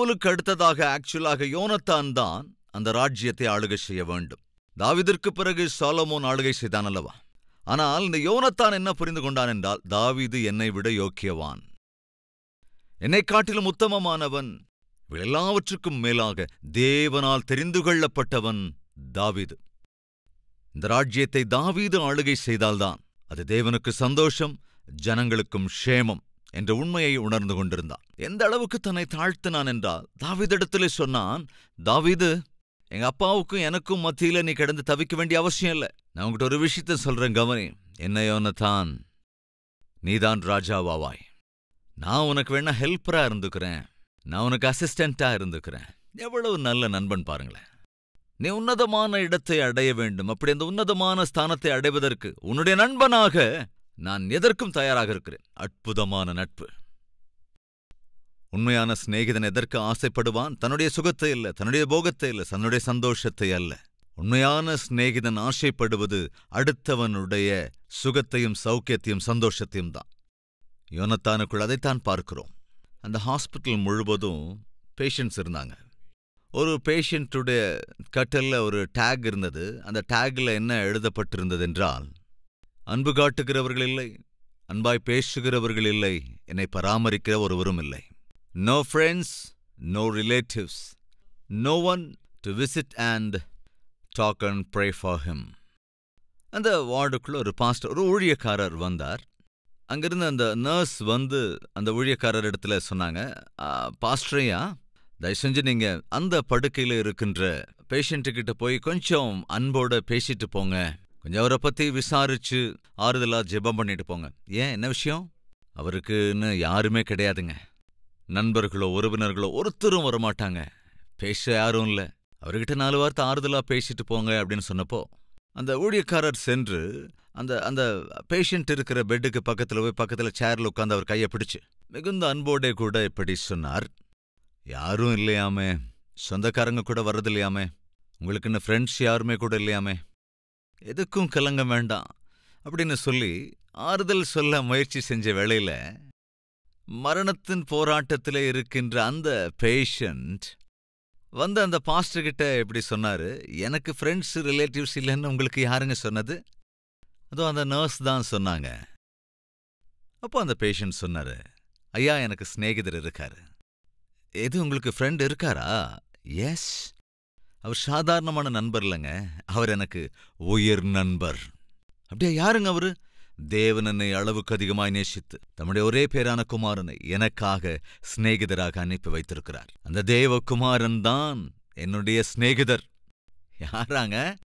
சவுலுக்கு அடுத்ததாக ஆக்சுவலாக யோனத்தான் தான் அந்த ராஜ்யத்தை ஆளுகை செய்ய வேண்டும் தாவீதிற்கு பிறகு சாலமோன் ஆளுகை செய்தான் அல்லவா ஆனால் இந்த யோனத்தான் என்ன புரிந்து கொண்டான் என்றால் தாவீது என்னை விட யோக்கியவான் என்னை காட்டிலும் உத்தமமானவன் இவை எல்லாவற்றுக்கும் மேலாக தேவனால் தெரிந்து கொள்ளப்பட்டவன் தாவீது இந்த ராஜ்யத்தை தாவீது ஆளுகை செய்தால்தான் அது தேவனுக்கு சந்தோஷம் ஜனங்களுக்கும் க்ஷேமம் என்ற உண்மையை உணர்ந்து கொண்டிருந்தான் எந்த அளவுக்கு தன்னை தாழ்த்தினான் என்றால் தாவீதிடத்திலே சொன்னான் தாவீது எங்க அப்பாவுக்கும் எனக்கும் மத்தியில நீ கிடந்து தவிக்க வேண்டிய அவசியம் இல்லை நான் உங்ககிட்ட ஒரு விஷயத்த சொல்றேன் கவனி என்ன தான் நீதான் ராஜாவாவாய் நான் உனக்கு வேணா ஹெல்ப்பரா இருந்துக்கிறேன் நான் உனக்கு அசிஸ்டண்டா இருந்துக்கிறேன் எவ்வளவு நல்ல நண்பன் பாருங்களேன் நீ உன்னதமான இடத்தை அடைய வேண்டும் அப்படி அந்த உன்னதமான ஸ்தானத்தை அடைவதற்கு உன்னுடைய நண்பனாக நான் எதற்கும் தயாராக இருக்கிறேன் அற்புதமான நட்பு உண்மையான சிநேகிதன் எதற்கு ஆசைப்படுவான் தன்னுடைய சுகத்தை இல்ல தன்னுடைய போகத்தை இல்ல தன்னுடைய சந்தோஷத்தை அல்ல உண்மையான சிநேகிதன் ஆசைப்படுவது அடுத்தவனுடைய சுகத்தையும் சௌக்கியத்தையும் சந்தோஷத்தையும் தான் யோனத்தானுக்குள் அதைத்தான் பார்க்கிறோம் அந்த ஹாஸ்பிட்டல் முழுவதும் பேஷண்ட்ஸ் இருந்தாங்க ஒரு பேஷண்ட்டுடைய கட்டல்ல ஒரு டேக் இருந்தது அந்த டேக்ல என்ன எழுதப்பட்டிருந்தது என்றால் அன்பு காட்டுகிறவர்கள் இல்லை அன்பாய் பேசுகிறவர்கள் இல்லை என்னை பராமரிக்கிற ஒருவரும் இல்லை no friends no relatives no one to visit and talk and pray for him அந்த வார்டுக்குள்ள ஒரு பாஸ்டர் ஒரு ஊழியக்காரர் வந்தார் அங்கிருந்து அந்த நர்ஸ் வந்து அந்த ஊழியக்காரர் இடத்துல சொன்னாங்க பாஸ்டரையா தயவு செஞ்சு நீங்க அந்த படுக்கையில இருக்கின்ற பேஷண்ட்டுக்கிட்ட போய் கொஞ்சம் அன்போட பேசிட்டு போங்க கொஞ்சம் அவரை பத்தி விசாரிச்சு ஆறுதலா ஜெபம் பண்ணிட்டு போங்க ஏன் என்ன விஷயம் அவருக்குன்னு யாருமே கிடையாதுங்க நண்பர்களோ உறவினர்களோ ஒருத்தரும் வரமாட்டாங்க பேச யாரும் இல்ல அவர்கிட்ட நாலு வார்த்தை ஆறுதலா பேசிட்டு போங்க அப்படின்னு சொன்னப்போ அந்த ஊழியக்காரர் சென்று அந்த அந்த பேஷண்ட் இருக்கிற பெட்டுக்கு பக்கத்துல போய் பக்கத்துல சேர்ல உட்காந்து அவர் கையை பிடிச்சு மிகுந்த அன்போடே கூட இப்படி சொன்னார் யாரும் இல்லையாமே சொந்தக்காரங்க கூட வர்றது இல்லையாமே உங்களுக்குன்னு ஃப்ரெண்ட்ஸ் யாருமே கூட இல்லையாமே எதுக்கும் கலங்க வேண்டாம் அப்படின்னு சொல்லி ஆறுதல் சொல்ல முயற்சி செஞ்ச வேளையில மரணத்தின் போராட்டத்தில் இருக்கின்ற அந்த பேஷண்ட் வந்து அந்த பாஸ்டர் கிட்ட எப்படி சொன்னாரு எனக்கு ஃப்ரெண்ட்ஸ் ரிலேட்டிவ்ஸ் இல்லைன்னு உங்களுக்கு யாருங்க சொன்னது அதுவும் அந்த நர்ஸ் தான் சொன்னாங்க அப்போ அந்த பேஷண்ட் சொன்னாரு ஐயா எனக்கு சிநேகிதர் இருக்காரு எது உங்களுக்கு ஃப்ரெண்ட் இருக்காரா எஸ் அவர் சாதாரணமான நண்பர் இல்லைங்க அவர் எனக்கு உயிர் நண்பர் அப்படியா யாருங்க அவரு தேவனனை அளவுக்கு அதிகமாய் நேசித்து தம்முடைய ஒரே பேரான குமாரனை எனக்காக சிநேகிதராக அனுப்பி வைத்திருக்கிறார் அந்த தேவகுமாரன் தான் என்னுடைய சிநேகிதர் யாராங்க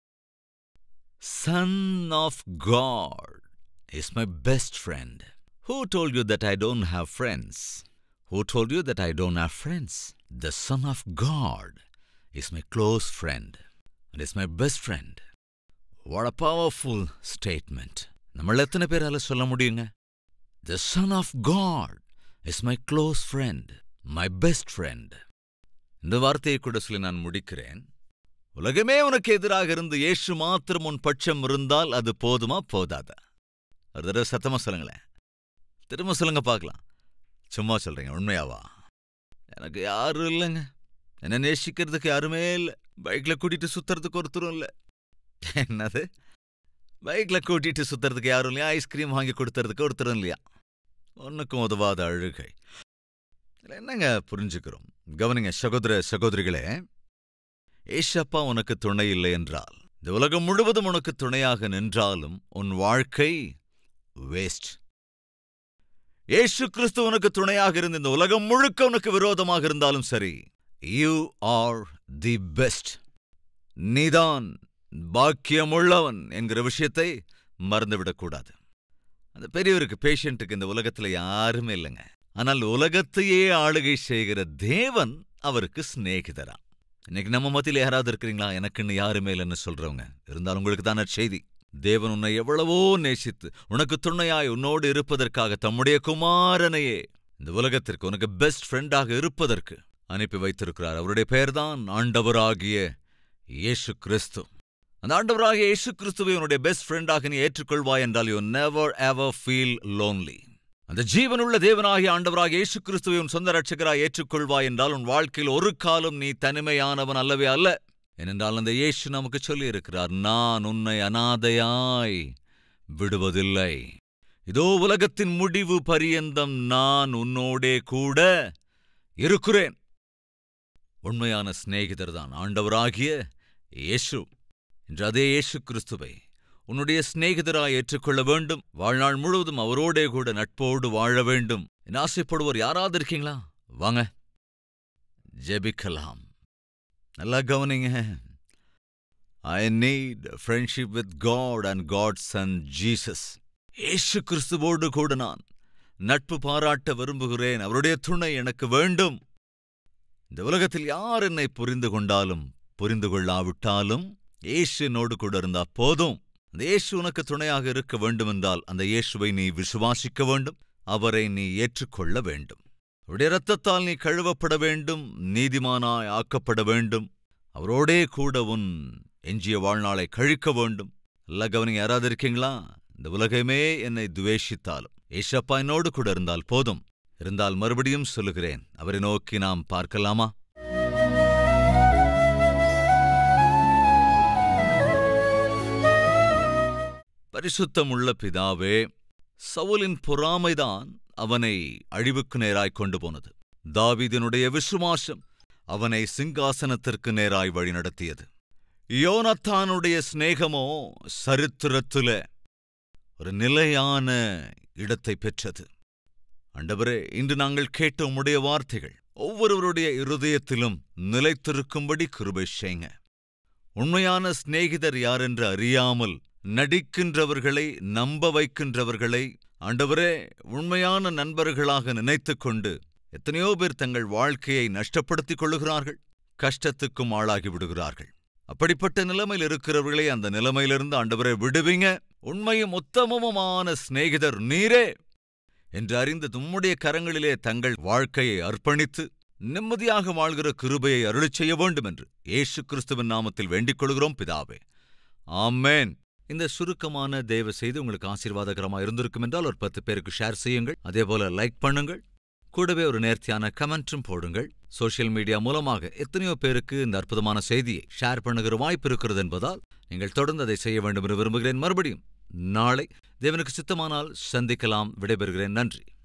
son of God is my best friend who told you that I don't have friends Who told you that I don't have friends? The Son of God is my close friend and is my best friend. What a powerful statement. നമ്മൾ എത്ര പേരാல சொல்ல முடியுங்க The Son of God is my close friend, my best friend. இந்த வார்த்தையை கூட சொல்லி நான் முடிக்கிறேன் உலகமே உனக்கு எதிராக இருந்து இயேசு மாத்திரம் உன் பட்சம் இருந்தால் அது போதுமா போதாதா ஒரு தடவை சத்தமா சொல்லுங்களேன் திரும்ப சொல்லுங்க பார்க்கலாம் சும்மா சொல்றீங்க உண்மையாவா எனக்கு யாரும் இல்லைங்க என்ன நேசிக்கிறதுக்கு யாருமே இல்லை பைக்ல கூட்டிட்டு சுத்துறதுக்கு ஒருத்தரும் இல்லை என்னது பைக்ல கூட்டிட்டு சுத்துறதுக்கு யாரும் இல்லையா ஐஸ்கிரீம் வாங்கி கொடுத்துறதுக்கு ஒருத்தரும் இல்லையா ஒன்னுக்கும் உதவாத அழுகை இதுல என்னங்க புரிஞ்சுக்கிறோம் கவனிங்க சகோதர சகோதரிகளே ஏஷப்பா உனக்கு துணை இல்லை என்றால் இந்த உலகம் முழுவதும் உனக்கு துணையாக நின்றாலும் உன் வாழ்க்கை வேஸ்ட் ஏசு கிறிஸ்து உனக்கு துணையாக இருந்து இந்த உலகம் முழுக்க உனக்கு விரோதமாக இருந்தாலும் சரி யூ ஆர் தி பெஸ்ட் நீதான் பாக்கியமுள்ளவன் என்கிற விஷயத்தை மறந்துவிடக்கூடாது அந்த பெரியவருக்கு பேஷண்ட்டுக்கு இந்த உலகத்துல யாருமே இல்லைங்க ஆனால் உலகத்தையே ஆளுகை செய்கிற தேவன் அவருக்கு சிநேகிதரா இன்னைக்கு நம்ம மத்தியில் யாராவது இருக்கிறீங்களா எனக்குன்னு யாருமே இல்லைன்னு சொல்றவங்க இருந்தாலும் உங்களுக்கு தானே செய்தி தேவன் உன்னை எவ்வளவோ நேசித்து உனக்கு துணையாய் உன்னோடு இருப்பதற்காக தம்முடைய குமாரனையே இந்த உலகத்திற்கு உனக்கு பெஸ்ட் ஃப்ரெண்டாக இருப்பதற்கு அனுப்பி வைத்திருக்கிறார் அவருடைய பெயர்தான் ஆண்டவராகிய இயேசு கிறிஸ்து அந்த ஆண்டவராகிய இயேசு கிறிஸ்துவை உன்னுடைய பெஸ்ட் ஃப்ரெண்டாக நீ ஏற்றுக்கொள்வாய் என்றால் you never ever feel lonely அந்த ஜீவனுள்ள தேவனாகிய ஆண்டவராகிய இயேசு கிறிஸ்துவை உன் சொந்த ரட்சகராய் ஏற்றுக்கொள்வாய் என்றால் உன் வாழ்க்கையில் ஒரு காலம் நீ தனிமையானவன் அல்லவே அல்ல ஏனென்றால் அந்த இயேசு நமக்கு சொல்லியிருக்கிறார் நான் உன்னை அனாதையாய் விடுவதில்லை இதோ உலகத்தின் முடிவு பரியந்தம் நான் உன்னோடே கூட இருக்கிறேன் உண்மையான சிநேகிதர் தான் ஆண்டவராகிய இயேசு இன்று அதே இயேசு கிறிஸ்துவை உன்னுடைய சிநேகிதராய் ஏற்றுக்கொள்ள வேண்டும் வாழ்நாள் முழுவதும் அவரோடே கூட நட்போடு வாழ வேண்டும் என ஆசைப்படுவோர் யாராவது இருக்கீங்களா வாங்க ஜெபிக்கலாம் நல்லா கவனிங்க I need friendship with God and God son Jesus இயேசு கிறிஸ்துவோடு கூட நான் நட்பு பாராட்ட விரும்புகிறேன் அவருடைய துணை எனக்கு வேண்டும் இந்த உலகத்தில் யார் என்னை புரிந்து கொண்டாலும் புரிந்து கொள்ளாவிட்டாலும் இயேசு என்னோடு கூட இருந்தா போதும் அந்த இயேசு உனக்கு துணையாக இருக்க வேண்டுமென்றால் அந்த இயேசுவை நீ விசுவாசிக்க வேண்டும் அவரை நீ ஏற்றுக்கொள்ள வேண்டும் அவருடைய இரத்தத்தால் நீ கழுவப்பட வேண்டும் நீதிமானாய் ஆக்கப்பட வேண்டும் அவரோடே கூட உன் எஞ்சிய வாழ்நாளை கழிக்க வேண்டும் எல்லா கவனிங்க யாராவது இருக்கீங்களா இந்த உலகமே என்னை துவேஷித்தாலும் ஏசப்பா என்னோடு கூட இருந்தால் போதும் இருந்தால் மறுபடியும் சொல்லுகிறேன் அவரை நோக்கி நாம் பார்க்கலாமா பரிசுத்தமுள்ள பிதாவே சவுலின் பொறாமைதான் அவனை அழிவுக்கு நேராய் கொண்டு போனது தாவீதினுடைய விசுவாசம் அவனை சிங்காசனத்திற்கு நேராய் வழிநடத்தியது யோனத்தானுடைய சிநேகமோ சரித்திரத்துல ஒரு நிலையான இடத்தை பெற்றது அண்டவரே இன்று நாங்கள் கேட்ட உம்முடைய வார்த்தைகள் ஒவ்வொருவருடைய இருதயத்திலும் நிலைத்திருக்கும்படி கிருபை செய்ங்க உண்மையான சிநேகிதர் யாரென்று அறியாமல் நடிக்கின்றவர்களை நம்ப வைக்கின்றவர்களை ஆண்டவரே உண்மையான நண்பர்களாக நினைத்துக் கொண்டு எத்தனையோ பேர் தங்கள் வாழ்க்கையை நஷ்டப்படுத்திக் கொள்ளுகிறார்கள் கஷ்டத்துக்கும் ஆளாகி விடுகிறார்கள் அப்படிப்பட்ட நிலைமையில் இருக்கிறவர்களை அந்த நிலைமையிலிருந்து ஆண்டவரை விடுவிங்க உண்மையும் உத்தமமுமான சிநேகிதர் நீரே என்று அறிந்து தும்முடைய கரங்களிலே தங்கள் வாழ்க்கையை அர்ப்பணித்து நிம்மதியாக வாழ்கிற கிருபையை அருளிச் செய்ய வேண்டும் என்று இயேசு கிறிஸ்துவின் நாமத்தில் வேண்டிக் கொள்கிறோம் பிதாவே ஆமேன் இந்த சுருக்கமான தேவ செய்தி உங்களுக்கு ஆசீர்வாதகரமாக இருந்திருக்கும் என்றால் ஒரு பத்து பேருக்கு ஷேர் செய்யுங்கள் அதே போல லைக் பண்ணுங்கள் கூடவே ஒரு நேர்த்தியான கமெண்ட்டும் போடுங்கள் சோஷியல் மீடியா மூலமாக எத்தனையோ பேருக்கு இந்த அற்புதமான செய்தியை ஷேர் பண்ணுகிற வாய்ப்பு இருக்கிறது என்பதால் நீங்கள் தொடர்ந்து அதை செய்ய வேண்டும் என்று விரும்புகிறேன் மறுபடியும் நாளை தேவனுக்கு சித்தமானால் சந்திக்கலாம் விடைபெறுகிறேன் நன்றி